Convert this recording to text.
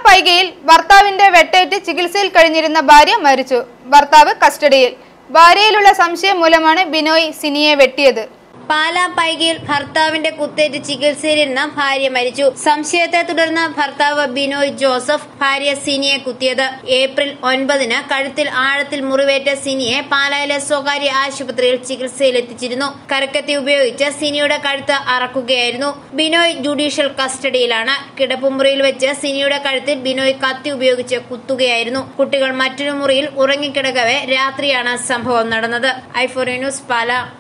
പൈകയിൽ ഭർത്താവിന്റെ വെട്ടേറ്റ് ചികിത്സയിൽ കഴിഞ്ഞിരുന്ന ഭാര്യ മരിച്ചു ഭർത്താവ് കസ്റ്റഡിയിൽ ഭാര്യയിലുള്ള സംശയം മൂലമാണ് ബിനോയ് സിനിയെ വെട്ടിയത് പാലാ പൈകയിൽ ഭർത്താവിന്റെ കുത്തേറ്റ് ചികിത്സയിലിരുന്ന ഭാര്യ മരിച്ചു സംശയത്തെ തുടർന്ന് ഭർത്താവ് ബിനോയ് ജോസഫ് ഭാര്യ സിനിയെ കുത്തിയത് ഏപ്രിൽ ഒൻപതിന് കഴുത്തിൽ ആഴത്തിൽ മുറിവേറ്റ സിനിയെ പാലായിലെ സ്വകാര്യ ആശുപത്രിയിൽ ചികിത്സയിലെത്തിച്ചിരുന്നു കരക്കത്തി ഉപയോഗിച്ച് സിനിയുടെ കഴുത്ത് അറക്കുകയായിരുന്നു ബിനോയ് ജുഡീഷ്യൽ കസ്റ്റഡിയിലാണ് കിടപ്പുമുറിയിൽ വെച്ച് സിനിയുടെ കഴുത്തിൽ ബിനോയ് കത്തി ഉപയോഗിച്ച് കുത്തുകയായിരുന്നു കുട്ടികൾ മറ്റൊരു മുറിയിൽ ഉറങ്ങിക്കിടക്കവെ രാത്രിയാണ് സംഭവം നടന്നത് ഐഫോറി ന്യൂസ് പാല